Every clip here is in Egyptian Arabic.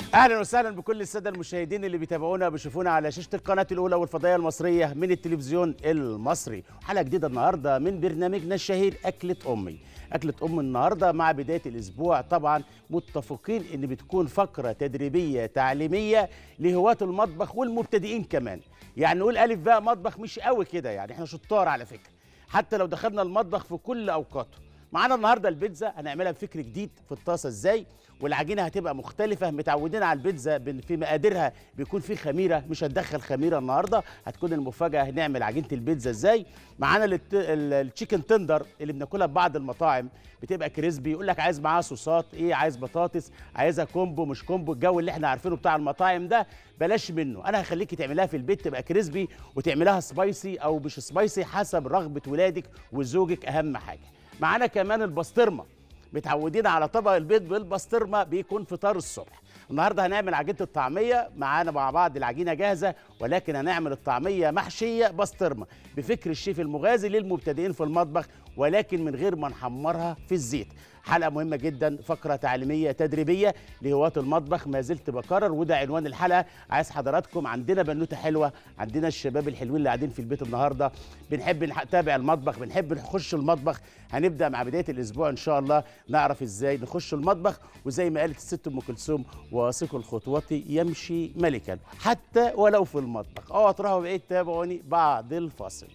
اهلا وسهلا بكل الساده المشاهدين اللي بيتابعونا وبيشوفونا على شاشه القناه الاولى والفضائيه المصريه من التلفزيون المصري حلقه جديده النهارده من برنامجنا الشهير اكله امي اكله ام النهارده مع بدايه الاسبوع طبعا متفقين ان بتكون فقره تدريبيه تعليميه لهواة المطبخ والمبتدئين كمان يعني نقول الف باء مطبخ مش قوي كده يعني احنا شطار على فكره حتى لو دخلنا المطبخ في كل اوقاته معانا النهارده البيتزا هنعملها بفكر جديد في الطاسه ازاي والعجينه هتبقى مختلفه متعودين على البيتزا بن- في مقاديرها بيكون في خميره مش هتدخل خميره النهارده هتكون المفاجاه هنعمل عجينه البيتزا ازاي معانا الت- ال- التشيكن تندر اللي بناكلها في بعض المطاعم بتبقى كريسبي يقول لك عايز معاها صوصات ايه عايز بطاطس عايزها كومبو مش كومبو الجو اللي احنا عارفينه بتاع المطاعم ده بلاش منه انا هخليكي تعملها في البيت تبقى كريسبي وتعملها سبايسي او مش سبايسي حسب رغبه ولادك وزوجك اهم حاجه معانا كمان البسطرمه متعودين على طبق البيض بالبسطرمه بيكون فطار الصبح النهارده هنعمل عجينه الطعميه معانا مع بعض العجينه جاهزه ولكن هنعمل الطعميه محشيه بسطرمه بفكر الشيف المغازي للمبتدئين في المطبخ ولكن من غير ما نحمرها في الزيت حلقه مهمه جدا فقره تعليميه تدريبيه لهواة المطبخ ما زلت بكرر وده عنوان الحلقه عايز حضراتكم عندنا بنوته حلوه عندنا الشباب الحلوين اللي قاعدين في البيت النهارده بنحب نتابع المطبخ بنحب نخش المطبخ هنبدا مع بدايه الاسبوع ان شاء الله نعرف ازاي نخش المطبخ وزي ما قالت الست ام كلثوم واثق الخطوات يمشي ملكا حتى ولو في المطبخ اوعوا تروحوا بعيد تابعوني بعد الفاصل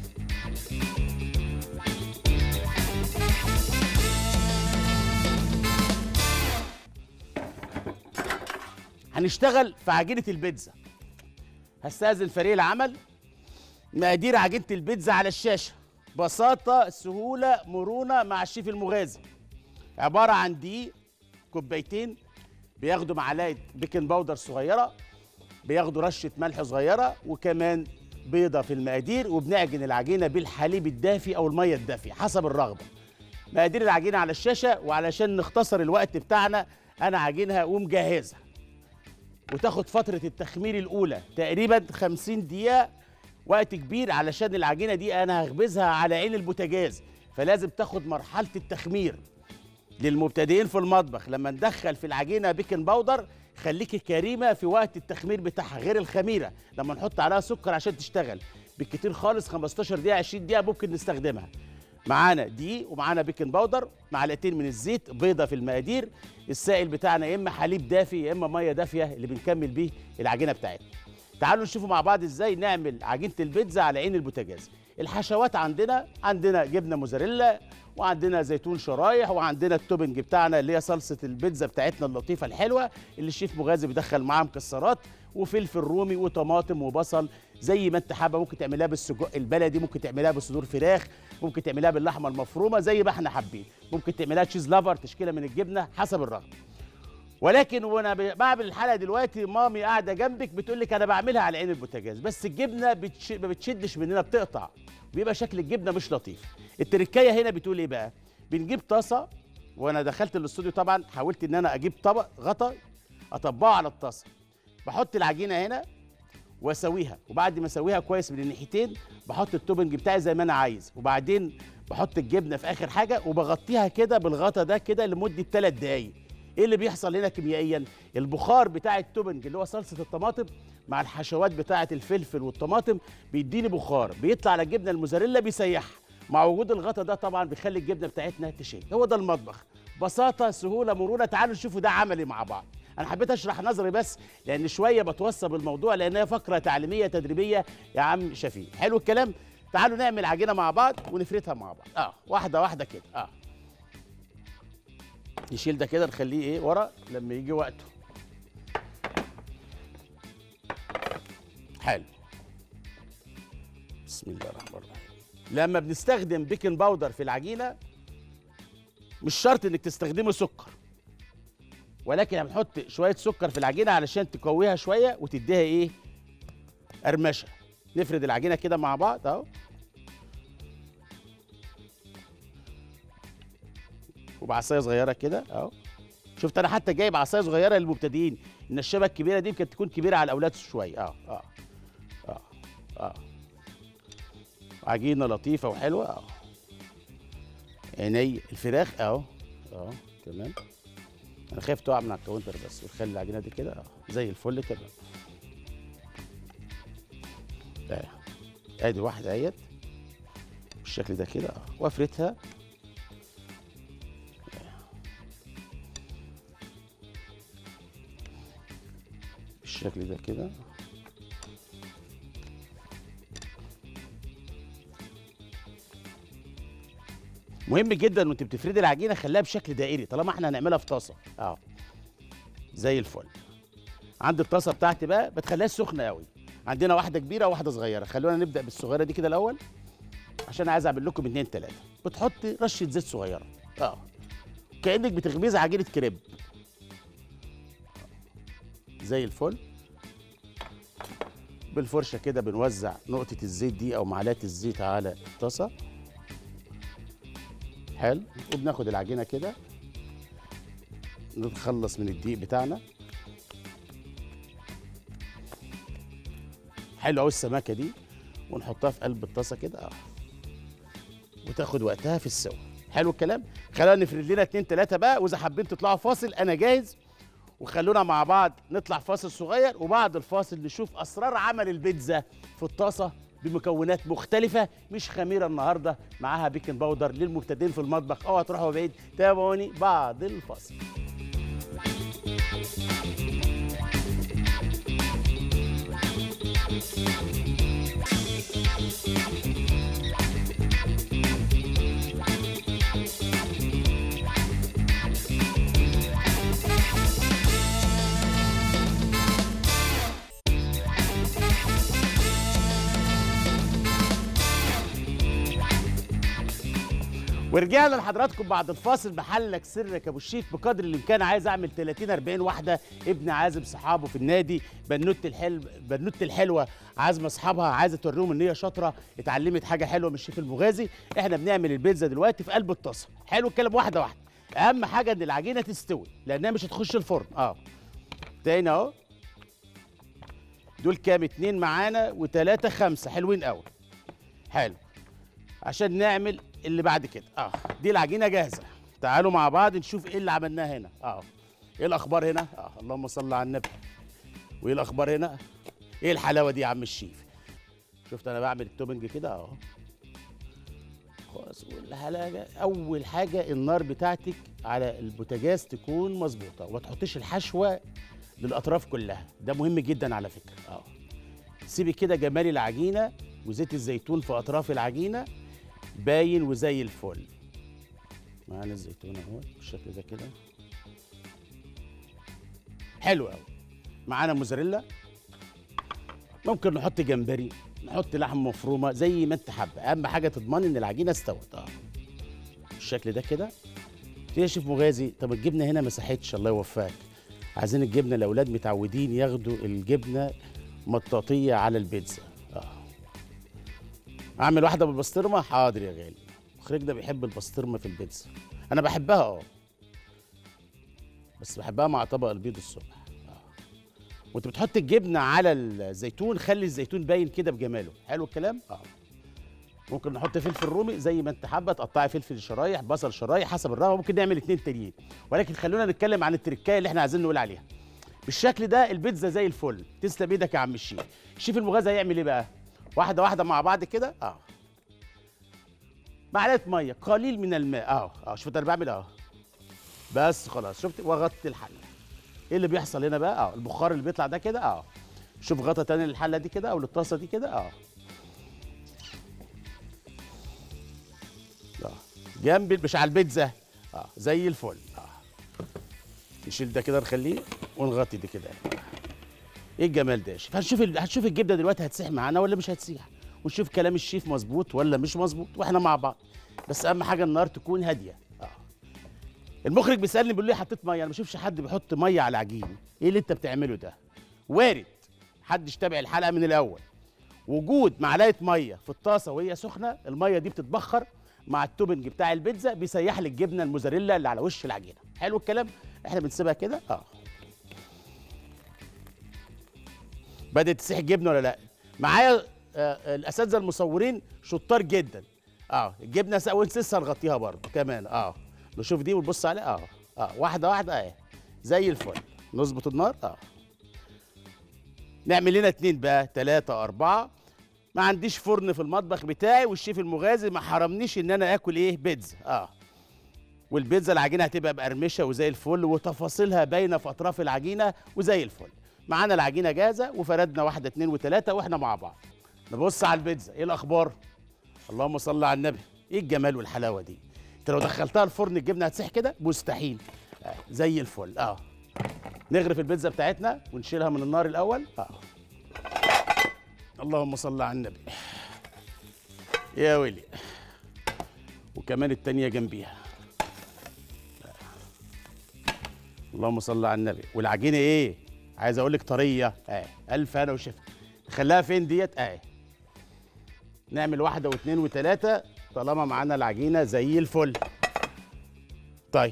هنشتغل في عجينه البيتزا هستاذن فريق العمل مقادير عجينه البيتزا على الشاشه بساطه سهوله مرونه مع الشيف المغازي عباره عن دقيق كوبايتين بياخدوا معلقه بيكنج باودر صغيره بياخدوا رشه ملح صغيره وكمان بيضه في المقادير وبنعجن العجينه بالحليب الدافي او الميه الدافيه حسب الرغبه مقادير العجينه على الشاشه وعلشان نختصر الوقت بتاعنا انا عاجنها ومجهزها وتاخد فترة التخمير الأولى تقريبا 50 دقيقة وقت كبير علشان العجينة دي أنا هخبزها على عين البوتاجاز فلازم تاخد مرحلة التخمير للمبتدئين في المطبخ لما ندخل في العجينة بيكنج باودر خليكي كريمة في وقت التخمير بتاعها غير الخميرة لما نحط عليها سكر عشان تشتغل بالكتير خالص 15 دقيقة 20 دقيقة ممكن نستخدمها معانا دقيق ومعانا بيكنج باودر معلقتين من الزيت بيضه في المقادير السائل بتاعنا يا اما حليب دافي يا اما ميه دافيه اللي بنكمل بيه العجينه بتاعتنا تعالوا نشوفوا مع بعض ازاي نعمل عجينه البيتزا على عين البوتاجاز الحشوات عندنا عندنا جبنه موزاريلا وعندنا زيتون شرايح وعندنا التوبنج بتاعنا اللي هي صلصه البيتزا بتاعتنا اللطيفه الحلوه اللي الشيف مغازي بيدخل معاها مكسرات وفلفل رومي وطماطم وبصل زي ما انت حابه ممكن تعملها بالسجق البلدي ممكن تعملها بصدور فراخ ممكن تعملها باللحمه المفرومه زي ما احنا حابين ممكن تعملها تشيز لافر تشكيله من الجبنه حسب الرغبه ولكن وانا ب- بعمل الحلقه دلوقتي مامي قاعده جنبك بتقول لك انا بعملها على عين البوتاجاز بس الجبنه بتش... ما بتشدش مننا بتقطع بيبقى شكل الجبنه مش لطيف التركايه هنا بتقول ايه بقى بنجيب طاسه وانا دخلت الاستوديو طبعا حاولت ان انا اجيب طبق غطا اطبقه على الطاسه بحط العجينه هنا واسويها وبعد ما اسويها كويس من الناحيتين بحط التوبنج بتاعي زي ما انا عايز وبعدين بحط الجبنه في اخر حاجه وبغطيها كده بالغطا ده كده لمده 3 دقايق ايه اللي بيحصل هنا كيميائيا البخار بتاع التوبنج اللي هو صلصه الطماطم مع الحشوات بتاعه الفلفل والطماطم بيديني بخار بيطلع على الجبنه الموزاريلا بيسيحها مع وجود الغطا ده طبعا بيخلي الجبنه بتاعتنا تشيل هو ده المطبخ بساطه سهوله مرونه تعالوا نشوفوا ده عملي مع بعض انا حبيت اشرح نظري بس لان شويه بتوصى الموضوع لان هي فقره تعليميه تدريبيه يا عم شفيق حلو الكلام تعالوا نعمل عجينه مع بعض ونفردها مع بعض اه واحده واحده كده اه نشيل ده كده نخليه ايه ورا لما يجي وقته حلو بسم الله الرحمن الرحيم لما بنستخدم بيكنج باودر في العجينه مش شرط انك تستخدمي سكر ولكن هنحط شويه سكر في العجينه علشان تقويها شويه وتديها ايه قرمشه نفرد العجينه كده مع بعض اهو وبعصايه صغيره كده اهو شفت انا حتى جايب عصايه صغيره للمبتدئين النشابه الكبيره دي يمكن تكون كبيره على الاولاد شويه اه اه اه اه عجينه لطيفه وحلوه اه عيني الفراخ اهو اهو تمام انا خايف تقع من على الكاونتر بس وتخلي العجينه دي كده اه زي الفل تمام آه. ادي واحده اهيت بالشكل ده كده اه وافردها بالشكل ده كده مهم جدا وانت بتفردي العجينه خليها بشكل دائري طالما احنا هنعملها في طاسه اه زي الفل عند الطاسه بتاعتي بقى بتخليها سخنه قوي عندنا واحده كبيره وواحده صغيره خلونا نبدا بالصغيره دي كده الاول عشان عايز اعمل لكم اتنين تلاته بتحطي رشه زيت صغيره اه كانك بتخبزي عجينه كريب زي الفل بالفرشه كده بنوزع نقطه الزيت دي او معلقه الزيت على الطاسه حلو وبناخد العجينه كده نتخلص من الدقيق بتاعنا حلو قوي السماكه دي ونحطها في قلب الطاسه كده اه وتاخد وقتها في السوا حلو الكلام خلينا نفرد لنا اتنين تلاته بقى واذا حابين تطلعوا فاصل انا جاهز وخلونا مع بعض نطلع فاصل صغير وبعد الفاصل نشوف اسرار عمل البيتزا في الطاسه بمكونات مختلفة مش خميرة النهاردة معاها بيكنج باودر للمبتدئين في المطبخ اوعى تروحوا بعيد تابعوني بعد الفاصل ورجعنا لحضراتكم بعد الفاصل محلك سرك ابو الشيف بقدر الامكان عايز اعمل 30 40 واحده ابن عازم صحابه في النادي بنوت الحلو بنوت الحلوه عازمه اصحابها عايزه توريهم ان هي شاطره اتعلمت حاجه حلوه من الشيف المغازي احنا بنعمل البيتزا دلوقتي في قلب الطاسه حلو الكلام واحده واحده اهم حاجه ان العجينه تستوي لانها مش هتخش الفرن اه تاني اهو دول كام اتنين معانا وتلاته خمسه حلوين قوي حلو عشان نعمل اللي بعد كده اه دي العجينه جاهزه تعالوا مع بعض نشوف ايه اللي عملناه هنا اه ايه الاخبار هنا اه اللهم صل على النبي وايه الاخبار هنا ايه الحلاوه دي يا عم الشيف شفت انا بعمل التوبنج كده اهو خلاص والحلاجه اول حاجه النار بتاعتك على البوتاجاز تكون مظبوطه وما تحطيش الحشوه للاطراف كلها ده مهم جدا على فكره اه سيبي كده جمال العجينه وزيت الزيتون في اطراف العجينه باين وزي الفل معانا الزيتون اهو بالشكل ده كده حلو قوي معانا موزاريلا ممكن نحط جمبري نحط لحم مفرومه زي ما انت حابه اهم حاجه تضمن ان العجينه استوت اه بالشكل ده كده في يا شيف مغازي طب الجبنه هنا ما ساحتش الله يوفقك عايزين الجبنه الاولاد متعودين ياخدوا الجبنه مطاطيه على البيتزا اعمل واحده بالبسطرمه حاضر يا غالي المخرج ده بيحب البسطرمه في البيتزا انا بحبها اه بس بحبها مع طبق البيض الصبح آه. وانت بتحط الجبنه على الزيتون خلي الزيتون باين كده بجماله حلو الكلام اه ممكن نحط فلفل رومي زي ما انت حابه تقطعي فلفل شرايح بصل شرايح حسب الرغبه ممكن نعمل اتنين تانيين ولكن خلونا نتكلم عن التركايه اللي احنا عايزين نقول عليها بالشكل ده البيتزا زي الفل تسلم ايدك يا عم الشيف الشيف المغازي هيعمل ايه بقى واحده واحده مع بعض كده اه معلقه ميه قليل من الماء اه اه شفت انا بعمل اه بس خلاص شفت وغطي الحله ايه اللي بيحصل هنا بقى اه البخار اللي بيطلع ده كده اه شوف غطا تاني للحله دي كده او للطاسه دي كده اه اه جنب مش على البيتزا اه زي الفل اه نشيل ده كده نخليه ونغطي دي كده ايه الجمال ده يا شيف هنشوف ال... هنشوف الجبنه دلوقتي هتسيح معانا ولا مش هتسيح ونشوف كلام الشيف مظبوط ولا مش مظبوط واحنا مع بعض بس اهم حاجه النار تكون هاديه اه المخرج بيسالني بيقول لي حطيت ميه انا ما بشوفش حد بيحط ميه على العجين ايه اللي انت بتعمله ده وارد حدش تابع الحلقه من الاول وجود معلقه ميه في الطاسه وهي سخنه الميه دي بتتبخر مع التوبنج بتاع البيتزا بيسيح لك الجبنه الموزاريلا اللي على وش العجينه حلو الكلام احنا بنسيبها كده اه بدات تسيح الجبنه ولا لا معايا آه الاساتذه المصورين شطار جدا اه الجبنه ونسيسها نغطيها برضه كمان اه نشوف دي ونبص عليها اه اه واحده واحده اهي زي الفل نظبط النار اه نعمل لنا اتنين بقى تلاتة أربعة ما عنديش فرن في المطبخ بتاعي والشيف المغازي ما حرمنيش ان انا اكل ايه بيتزا اه والبيتزا العجينه هتبقى مقرمشه وزي الفل وتفاصيلها باينه في اطراف العجينه وزي الفل معانا العجينه جاهزه وفردنا واحده اتنين وتلاته واحنا مع بعض نبص على البيتزا ايه الاخبار اللهم صل على النبي ايه الجمال والحلاوه دي انت لو دخلتها الفرن الجبنه هتسيح كده مستحيل آه. زي الفل اه نغرف البيتزا بتاعتنا ونشيلها من النار الاول اه اللهم صل على النبي يا ويلي وكمان التانية جنبيها اللهم صل على النبي والعجينه ايه عايز اقول لك طريه اه الف انا وشفت خليها فين ديت اه نعمل واحده واثنين وثلاثه طالما معانا العجينه زي الفل طيب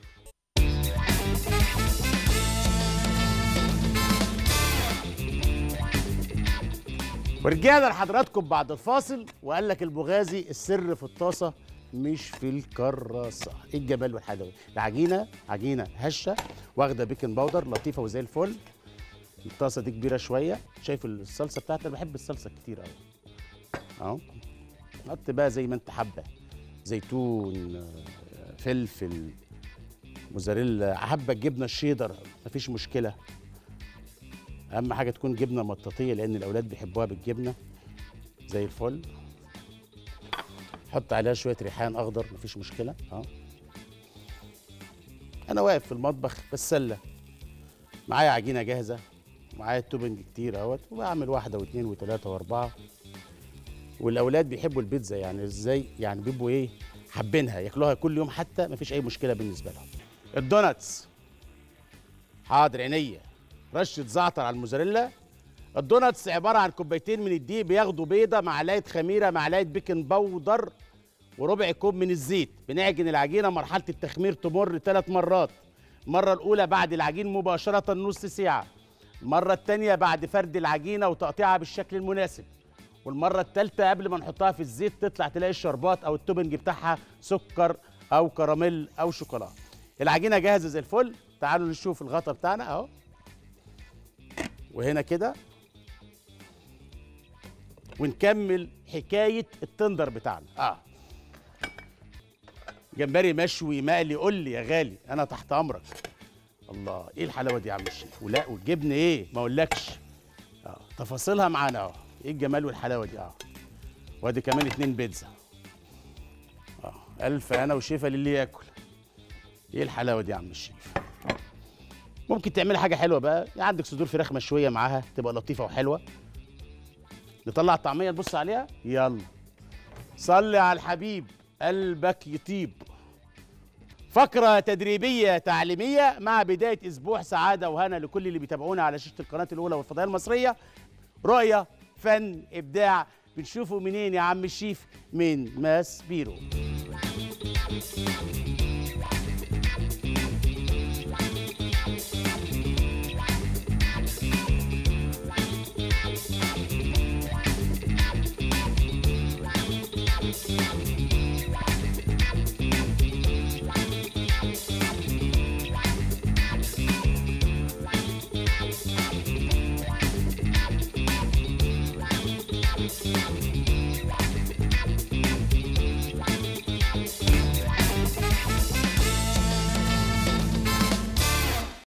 ورجعنا لحضراتكم بعد الفاصل وقال لك البغازي السر في الطاسه مش في الكراسه ايه الجمال والحلاوه العجينه عجينه هشه واخده بيكنج باودر لطيفه وزي الفل الطاسه دي كبيره شويه شايف الصلصه بتاعتي انا بحب الصلصه كتير قوي اهو حط بقى زي ما انت حابه زيتون آه، فلفل موزاريلا حبه الجبنه الشيدر مفيش مشكله اهم حاجه تكون جبنه مطاطيه لان الاولاد بيحبوها بالجبنه زي الفل حط عليها شويه ريحان اخضر مفيش مشكله اه انا واقف في المطبخ بتسلى معايا عجينه جاهزه معايا التوبنج كتير اهوت وبعمل واحده واثنين وثلاثه واربعه والاولاد بيحبوا البيتزا يعني ازاي يعني بيبقوا ايه حابينها ياكلوها كل يوم حتى مفيش اي مشكله بالنسبه لهم الدوناتس حاضر عينيا رشه زعتر على الموزاريلا الدوناتس عباره عن كوبايتين من الدقيق بياخدوا بيضه معلقه خميره معلقه بيكنج باودر وربع كوب من الزيت بنعجن العجينه مرحله التخمير تمر ثلاث مرات المره الاولى بعد العجين مباشره نص ساعه المره الثانيه بعد فرد العجينه وتقطيعها بالشكل المناسب والمره الثالثه قبل ما نحطها في الزيت تطلع تلاقي الشربات او التوبنج بتاعها سكر او كراميل او شوكولاته العجينه جاهزه زي الفل تعالوا نشوف الغطا بتاعنا اهو وهنا كده ونكمل حكايه التندر بتاعنا اه جمبري مشوي مقلي قول لي يا غالي انا تحت امرك الله ايه الحلاوه دي يا عم الشيخ ولا والجبن ايه ما اقولكش اه تفاصيلها معانا اهو ايه الجمال والحلاوه دي اه وادي كمان اتنين بيتزا اه الف انا وشيفه للي ياكل ايه الحلاوه دي يا عم الشيف ممكن تعملي حاجه حلوه بقى يعني عندك صدور فراخ مشويه معاها تبقى لطيفه وحلوه نطلع الطعميه نبص عليها يلا صلي على الحبيب قلبك يطيب فقرة تدريبية تعليمية مع بداية أسبوع سعادة وهنا لكل اللي بيتابعونا على شاشة القناة الأولى والفضائية المصرية رؤية فن إبداع بنشوفه منين يا عم الشيف من ماس بيرو